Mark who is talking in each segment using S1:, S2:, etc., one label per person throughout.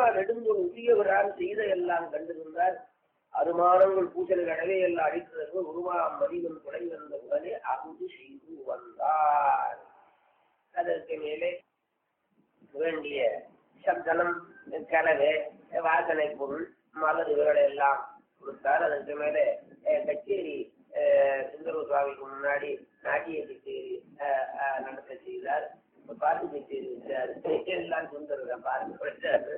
S1: நெடுந்தோள் உரியவரால் செய்த எல்லாம் கண்டிருந்தார் அருமானங்கள் பூசல் கடவே எல்லாம் அழித்ததற்கு உருவா மதிவன் துணை வந்த உடனே அகுது செய்து வந்தார் அதற்கு மேலே வேண்டிய சப்தனம் கலவை வாசனை பொருள் மலர்கள் எல்லாம் கொடுத்தார் அதற்கு மேலே அஹ், கச்சேரி அஹ், சுந்தர சுவாமிக்கு முன்னாடி நாட்டிய கச்சேரி அஹ், அஹ், நடத்த செய்தார் பாட்டு கச்சேரி வச்சார் எல்லாம் சுந்தர பாட்டு வச்சாரு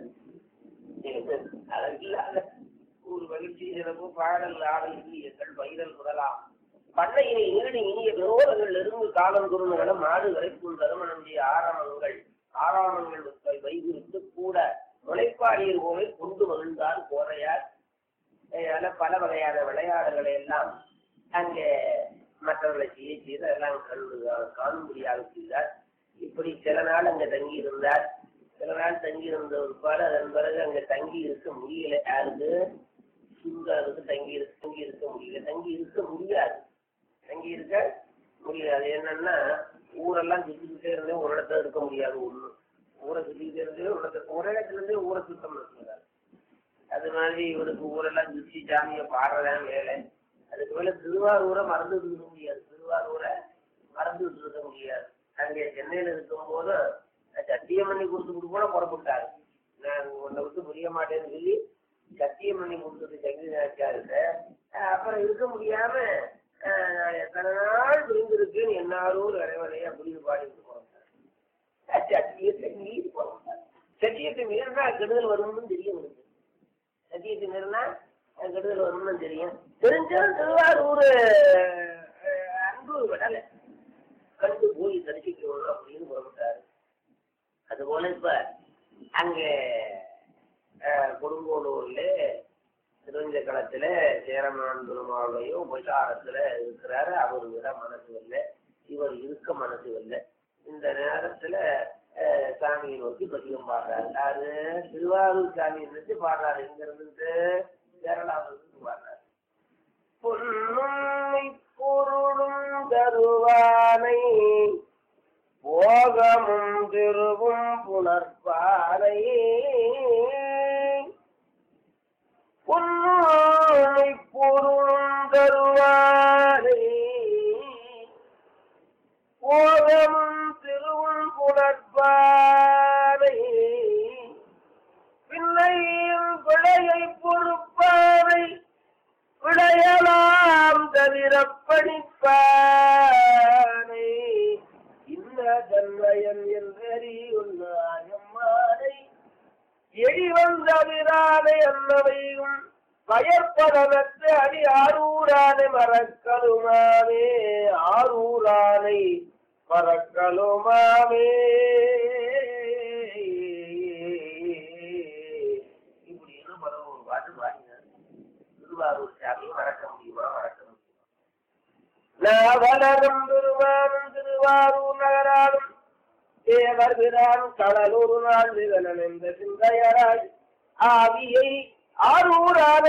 S1: அதற்கில்லாத ஒரு மகிழ்ச்சி சிறப்பு பாடல் ஆடல் இந்தியங்கள் வைரல் முதலாம் பண்ணையினை ஈடு இனிய விரோதங்கள் இருந்து காலம் குறுநல மாடு வரைக்கும் தருமணம் செய்ய ஆரம்பங்கள் ஆறாமங்கள் வைகுறித்து கூட முளைப்பாடியர் போல கொண்டு மகிழ்ந்தார் கோரையார் அதனால பல வகையான விளையாடுகளை எல்லாம் அங்கே மற்றவர்களை செய்ய செய்து அதெல்லாம் கண்டு காணும்படியாக செய்தார் இப்படி சில நாள் அங்க தங்கி இருந்தார் சில நாள் தங்கி இருந்த ஒரு பாடு அதன் பிறகு அங்க தங்கி இருக்க முடியல யாருக்கு சுந்தருக்கு தங்கி இருக்க தங்கி இருக்க முடியல தங்கி இருக்க முடியாது தங்கி இருக்க முடியாது என்னன்னா ஊரெல்லாம் சுத்திக்கிட்டே இருந்தே ஒரு இடத்துல இருக்க முடியாது ஒண்ணு ஊரை சுத்திக்கிட்டே இருந்தே ஒரு இடத்துல ஒரே இடத்துல இருந்தே ஊரை சுத்தம் இருக்கிறார் அது மாதிரி இவருக்கு ஊரெல்லாம் சுத்தி சாமியை பாடுறதான் வேலை அதுக்கு மேல திருவாரூரை மறந்துட்டு இருக்க முடியாது திருவாரூரை மறந்துட்டு இருக்க முடியாது அங்கே சென்னையில இருக்கும் போது சத்தியம் பண்ணி கொடுத்துட்டு கூட புறப்பட்டாரு நான் உன்னை விட்டு புரிய மாட்டேன்னு சொல்லி சத்தியம் பண்ணி கொடுத்துட்டு சங்கீதாச்சாருக்கு அப்புறம் இருக்க முடியாம அஹ், நான் எத்தனை நாள் பிரிந்திருக்கேன் என்னாரும் இறைவனை அப்படின்னு பாடிட்டு போறாங்க சத்தியத்தை மீறி போறாங்க சத்தியத்தை மீறினா கெடுதல் வரும்னு தெரியும் உங்களுக்கு சத்தியத்தை மீறினா கெடுதல் வரும்னு தெரியும் தெரிஞ்சாலும் திருவாரூர் அஹ், அன்பு விடலை கண்டு போய் தரிசிக்கணும் அப்படின்னு புறப்பட்டாரு அதுபோல இப்ப அங்க அஹ், கொடுங்கோலூர்ல திருவஞ்ச களத்துல சேரமான் பெருமாளுடைய உபசாரத்துல இருக்கிறாரு அவர் விட மனசு இல்லை இவர் இருக்க மனசு இல்லை இந்த நேரத்துல அஹ், சாமியை நோக்கி பதிகம் பாடுறாரு அது திருவாரூர் சாமியை நினைச்சு பாடுறாரு இங்க இருந்துட்டு கேரளாவில் இருந்து பாடுறாரு பொன்னுண்மை பொருளும் தருவானை போகமும் திருவும் புணர்பானை பொன்னுண்மை பொருளும் தருவானை போகமும் திருவும் புணர்பானை பின்னையும் பிழையை பொறுப்பானை விளையலாம் தவிர படிப்பானை இந்த தன்மயன் என்றறி உன்னாயம்மானை எழிவந்த விரானை அன்னவையும் பயற்படலத்து அடி ஆரூரானை மறக்கலுமாவே ஆரூரானை மறக்கலுமாவே இப்படின்னு பதினோரு பாட்டு பாடினார் திருவாரூர் சாமியை மறக்க முடியுமா மறக்க முடியுமா நாவலரும் திருவாரும் திருவாரூர் நகராலும் தேவர் பிரான் கடலூர் நாள் விகலன் என்ற சிந்தையராய் ஆவியை ஆரூரானை